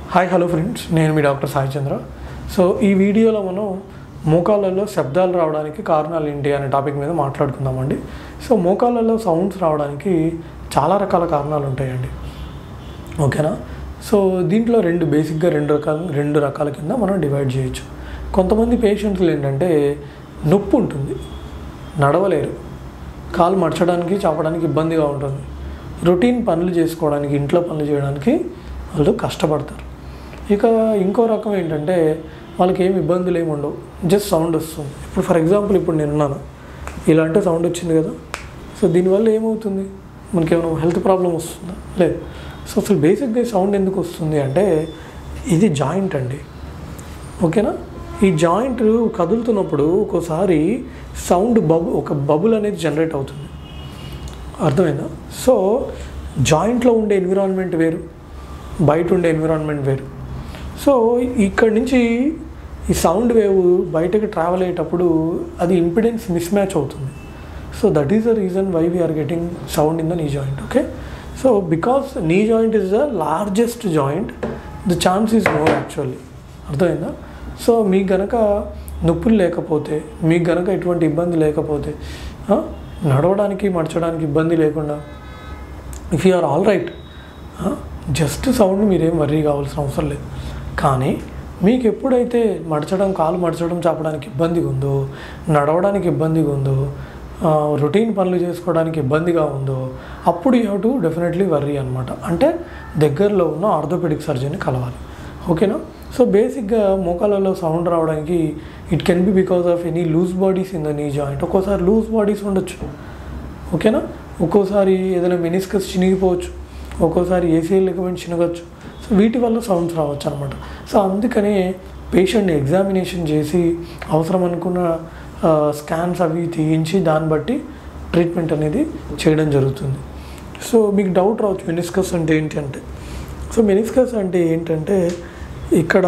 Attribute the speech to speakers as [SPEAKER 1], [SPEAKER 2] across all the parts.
[SPEAKER 1] hi hello friends నేను మీ doctor Sai Chandra so ఈ వీడియోలో మనం మోకాళ్ళలో శబ్దాలు రావడానికి కారణాలు ఏంటి అనే టాపిక్ మీద మాట్లాడుకుందామండి సో మోకాళ్ళలో సౌండ్స్ రావడానికి చాలా రకాల కారణాలు ఉంటాయండి ఓకేనా సో దీంట్లో రెండు బేసిక్గా రెండు రకాల రెండు రకాల కింద మనం డివైడ్ చేయొచ్చు కొంతమంది పేషెంట్లు ఏంటంటే నొప్పి ఉంటుంది నడవలేరు కాలు మడచడానికి చాపడానికి ఇబ్బందిగా ఉంటుంది రొటీన్ పనులు చేసుకోవడానికి ఇంట్లో పనులు చేయడానికి వాళ్ళు కష్టపడతారు ఇక ఇంకో రకం ఏంటంటే వాళ్ళకి ఏమి ఇబ్బందులు ఏమి ఉండవు జస్ట్ సౌండ్ వస్తుంది ఇప్పుడు ఫర్ ఎగ్జాంపుల్ ఇప్పుడు నేను ఉన్నాను ఇలాంటి సౌండ్ వచ్చింది కదా సో దీనివల్ల ఏమవుతుంది మనకి ఏమైనా హెల్త్ ప్రాబ్లం వస్తుందా లేదు సో అసలు బేసిక్గా సౌండ్ ఎందుకు వస్తుంది అంటే ఇది జాయింట్ అండి ఓకేనా ఈ జాయింట్ కదులుతున్నప్పుడు ఒక్కోసారి సౌండ్ బబు ఒక బబుల్ అనేది జనరేట్ అవుతుంది అర్థమైందా సో జాయింట్లో ఉండే ఎన్విరాన్మెంట్ వేరు బయట ఉండే ఎన్విరాన్మెంట్ వేరు సో ఇక్కడి నుంచి ఈ సౌండ్ వేవ్ బయటకు ట్రావెల్ అయ్యేటప్పుడు అది ఇంపిడెన్స్ మిస్ మ్యాచ్ అవుతుంది so that is the reason why we are getting sound in the knee joint okay so because knee joint is the largest joint the chance is more actually అర్థమైందా so మీకు గనక నొప్పులు లేకపోతే మీకు గనక ఎటువంటి ఇబ్బంది లేకపోతే ఆ, నడవడానికి మడచడానికి ఇబ్బంది లేకుండా if you are all right just sound మీరేం వర్రీ కావాల్సిన అవసరం లేదు కానీ మీకు ఎప్పుడైతే మడచడం కాలు మడచడం చాపడానికి ఇబ్బందిగా ఉందో నడవడానికి ఇబ్బందిగా ఉందో రొటీన్ పనులు చేసుకోవడానికి ఇబ్బందిగా ఉందో అప్పుడు you have to definitely worry అనమాట అంటే దగ్గరలో ఉన్న ఆర్థోపెడిక్ సర్జన్ని కలవాలి ఓకేనా సో బేసిక్గా మోకాళ్ళలో సౌండ్ రావడానికి it can be because of any loose bodies in the knee joint ఒక్కోసారి లూజ్ బాడీస్ ఉండొచ్చు ఓకేనా ఒక్కోసారి ఏదైనా మెనిస్కస్ చినిగిపోవచ్చు ఒక్కోసారి ఏసీఎల్ లిగమెంట్ చినగచ్చు సో వీటి వల్ల సౌండ్స్ రావచ్చు అనమాట సో అందుకనే పేషెంట్ని ఎగ్జామినేషన్ చేసి అవసరం అనుకున్న స్కాన్స్ అవి తీయించి దాన్ని బట్టి ట్రీట్మెంట్ అనేది చేయడం జరుగుతుంది సో మీకు డౌట్ రావచ్చు మెనిస్కస్ అంటే ఏంటి అంటే సో మెనిస్కస్ అంటే ఏంటంటే ఇక్కడ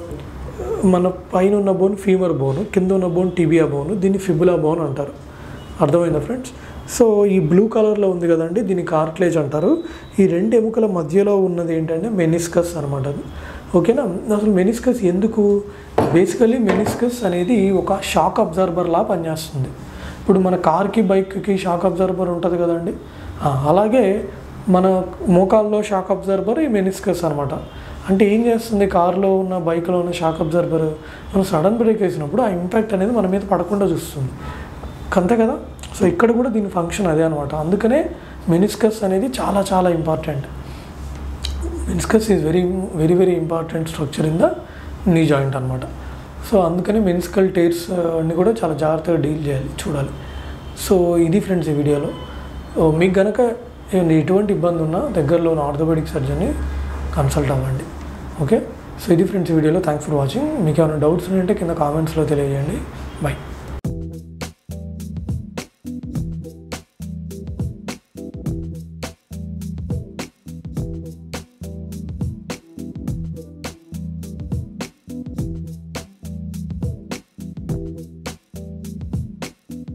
[SPEAKER 1] మన పైన ఉన్న బోన్ ఫీమర్ బోన్ కింద ఉన్న బోన్ టిబియా బోన్ దీన్ని ఫిబులా బోన్ అంటారు అర్థమైందా ఫ్రెండ్స్ సో ఈ బ్లూ కలర్లో ఉంది కదండి దీన్ని కార్ట్లేజ్ అంటారు ఈ రెండు ఎముకల మధ్యలో ఉన్నది ఏంటంటే మెనిస్కస్ అనమాట అది ఓకేనా అసలు మెనిస్కస్ ఎందుకు బేసికలీ మెనిస్కస్ అనేది ఒక షాక్ అబ్జర్బర్ లా పనిచేస్తుంది ఇప్పుడు మన కార్కి బైక్కి షాక్ అబ్జర్బర్ ఉంటుంది కదండి ఆ, అలాగే మన మోకాల్లో షాక్ అబ్జర్బర్ ఈ మెనిస్కస్ అనమాట అంటే ఏం చేస్తుంది కార్లో ఉన్న బైక్లో ఉన్న షాక్ అబ్జర్బర్ మనం సడన్ బ్రేక్ వేసినప్పుడు ఆ ఇంపాక్ట్ అనేది మన మీద పడకుండా చూస్తుంది అంతే కదా సో ఇక్కడ కూడా దీని ఫంక్షన్ అదే అనమాట అందుకనే మెనిస్కస్ అనేది చాలా చాలా important meniscus is very very very important structure in the knee joint అనమాట సో అందుకని మెనిస్కల్ టైర్స్ అన్ని కూడా చాలా జాగ్రత్తగా డీల్ చేయాలి చూడాలి సో ఇది ఫ్రెండ్స్ ఈ వీడియోలో ఓ, మీకు గనక ఏమైనా ఎటువంటి ఇబ్బంది ఉన్నా దగ్గరలో ఉన్న ఆర్థోపెడిక్ సర్జన్ని కన్సల్ట్ అవ్వండి ఓకే సో ఇది ఫ్రెండ్స్ ఈ వీడియోలో థ్యాంక్స్ ఫర్ వాచింగ్ మీకు ఏమైనా డౌట్స్ ఉంటే కింద కామెంట్స్లో తెలియజేయండి బై